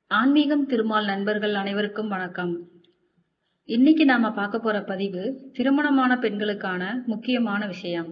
ஆன்மீகம் திருமால் நண்பர்கள் அனைவருக்கும் வணக்கம் இன்னைக்கு நாம பார்க்க போற பதிவு திருமணமான பெண்களுக்கான முக்கியமான விஷயம்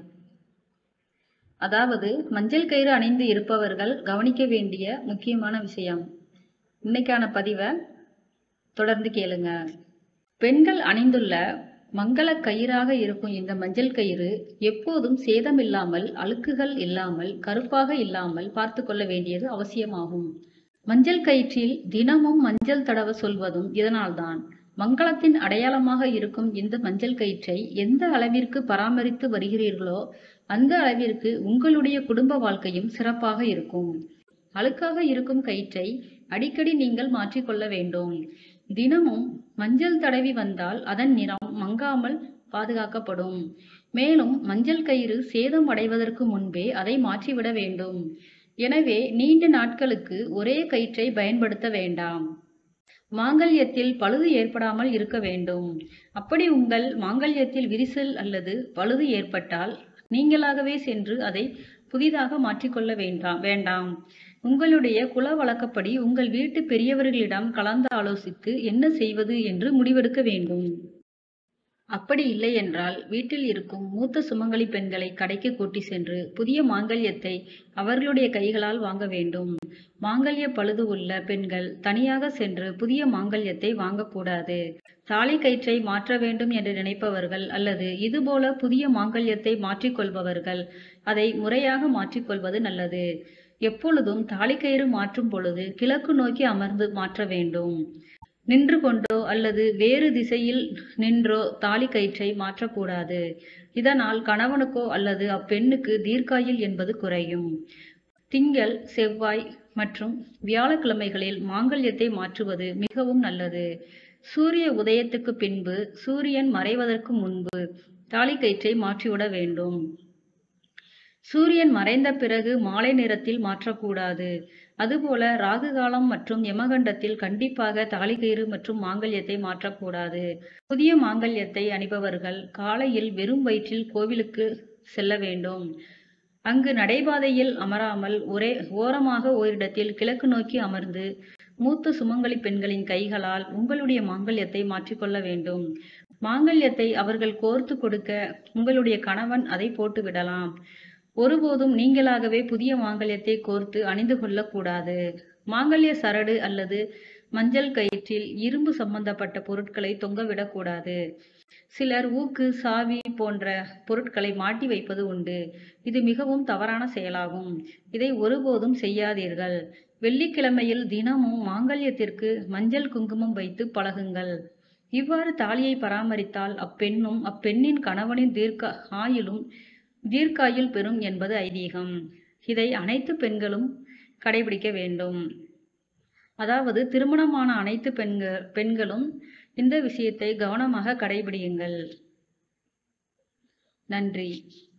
அதாவது மஞ்சள் கயிறு அணிந்து இருப்பவர்கள் கவனிக்க வேண்டிய முக்கியமான விஷயம் இன்னைக்கான பதிவை தொடர்ந்து கேளுங்க பெண்கள் அணிந்துள்ள மங்கள கயிறாக இருக்கும் இந்த மஞ்சள் கயிறு எப்போதும் சேதம் இல்லாமல் அழுக்குகள் இல்லாமல் கருப்பாக இல்லாமல் பார்த்து கொள்ள வேண்டியது அவசியமாகும் மஞ்சள் கயிற்றில் தினமும் மஞ்சள் தடவ சொல்வதும் இதனால்தான் மங்களத்தின் அடையாளமாக இருக்கும் இந்த மஞ்சள் கயிற்றை எந்த அளவிற்கு பராமரித்து வருகிறீர்களோ அந்த அளவிற்கு உங்களுடைய குடும்ப வாழ்க்கையும் சிறப்பாக இருக்கும் அழுக்காக இருக்கும் கயிற்றை அடிக்கடி நீங்கள் மாற்றிக்கொள்ள வேண்டும் தினமும் மஞ்சள் தடவி வந்தால் அதன் நிறம் மங்காமல் பாதுகாக்கப்படும் மேலும் மஞ்சள் கயிறு சேதம் அடைவதற்கு முன்பே அதை மாற்றிவிட வேண்டும் எனவே நீண்ட நாட்களுக்கு ஒரே கயிற்றை பயன்படுத்த வேண்டாம் மாங்கல்யத்தில் பழுது ஏற்படாமல் இருக்க வேண்டும் அப்படி உங்கள் மாங்கல்யத்தில் விரிசல் அல்லது பழுது ஏற்பட்டால் நீங்களாகவே சென்று அதை புதிதாக மாற்றிக்கொள்ள வேண்டாம் வேண்டாம் உங்களுடைய குல வழக்கப்படி உங்கள் வீட்டு பெரியவர்களிடம் கலந்து ஆலோசித்து என்ன செய்வது என்று முடிவெடுக்க வேண்டும் அப்படி இல்லை என்றால் வீட்டில் இருக்கும் மூத்த சுமங்கலி பெண்களை கடைக்கு கூட்டி சென்று புதிய மாங்கல்யத்தை அவர்களுடைய கைகளால் வாங்க வேண்டும் மாங்கல்ய பழுது உள்ள பெண்கள் தனியாக சென்று புதிய மாங்கல்யத்தை வாங்கக்கூடாது தாலி கயிற்றை மாற்ற வேண்டும் என்று நினைப்பவர்கள் அல்லது இதுபோல புதிய மாங்கல்யத்தை மாற்றிக்கொள்பவர்கள் அதை முறையாக மாற்றிக்கொள்வது நல்லது எப்பொழுதும் தாலிக்கயிறு மாற்றும் பொழுது கிழக்கு நோக்கி அமர்ந்து மாற்ற வேண்டும் நின்று கொண்டோ அல்லது வேறு திசையில் நின்றோ தாலி கயிற்றை மாற்றக்கூடாது இதனால் கணவனுக்கோ அல்லது அப்பெண்ணுக்கு தீர்க்காயில் என்பது குறையும் திங்கள் செவ்வாய் மற்றும் வியாழக்கிழமைகளில் மாங்கல்யத்தை மாற்றுவது மிகவும் நல்லது சூரிய உதயத்துக்கு பின்பு சூரியன் மறைவதற்கு முன்பு தாலி கயிற்றை மாற்றிவிட வேண்டும் சூரியன் மறைந்த பிறகு மாலை நேரத்தில் மாற்றக்கூடாது அதுபோல ராகு காலம் மற்றும் யமகண்டத்தில் கண்டிப்பாக தாலிகயிறு மற்றும் மாங்கல்யத்தை மாற்றக்கூடாது புதிய மாங்கல்யத்தை அணிபவர்கள் காலையில் வெறும் வயிற்றில் கோவிலுக்கு செல்ல வேண்டும் அங்கு நடைபாதையில் அமராமல் ஒரே ஓரமாக ஓரிடத்தில் கிழக்கு நோக்கி அமர்ந்து மூத்த சுமங்கலி பெண்களின் கைகளால் உங்களுடைய மாங்கல்யத்தை மாற்றிக்கொள்ள வேண்டும் மாங்கல்யத்தை அவர்கள் கோர்த்து கொடுக்க உங்களுடைய கணவன் அதை போட்டு விடலாம் ஒருபோதும் நீங்களாகவே புதிய மாங்கல்யத்தை கோர்த்து அணிந்து கொள்ளக்கூடாது மாங்கல்ய சரடு அல்லது மஞ்சள் கயிற்றில் இரும்பு சம்பந்தப்பட்ட பொருட்களை தொங்கவிடக்கூடாது சிலர் ஊக்கு சாவி போன்ற பொருட்களை மாட்டி வைப்பது உண்டு இது மிகவும் தவறான செயலாகும் இதை ஒருபோதும் செய்யாதீர்கள் வெள்ளிக்கிழமையில் தினமும் மாங்கல்யத்திற்கு மஞ்சள் குங்குமம் வைத்து பழகுங்கள் இவ்வாறு தாலியை பராமரித்தால் அப்பெண்ணும் அப்பெண்ணின் கணவனின் தீர்க்க ஆயுளும் தீர்க்காயுள் பெறும் என்பது ஐதீகம் இதை அனைத்து பெண்களும் கடைபிடிக்க வேண்டும் அதாவது திருமணமான அனைத்து பெண்கள் பெண்களும் இந்த விஷயத்தை கவனமாக கடைபிடியுங்கள் நன்றி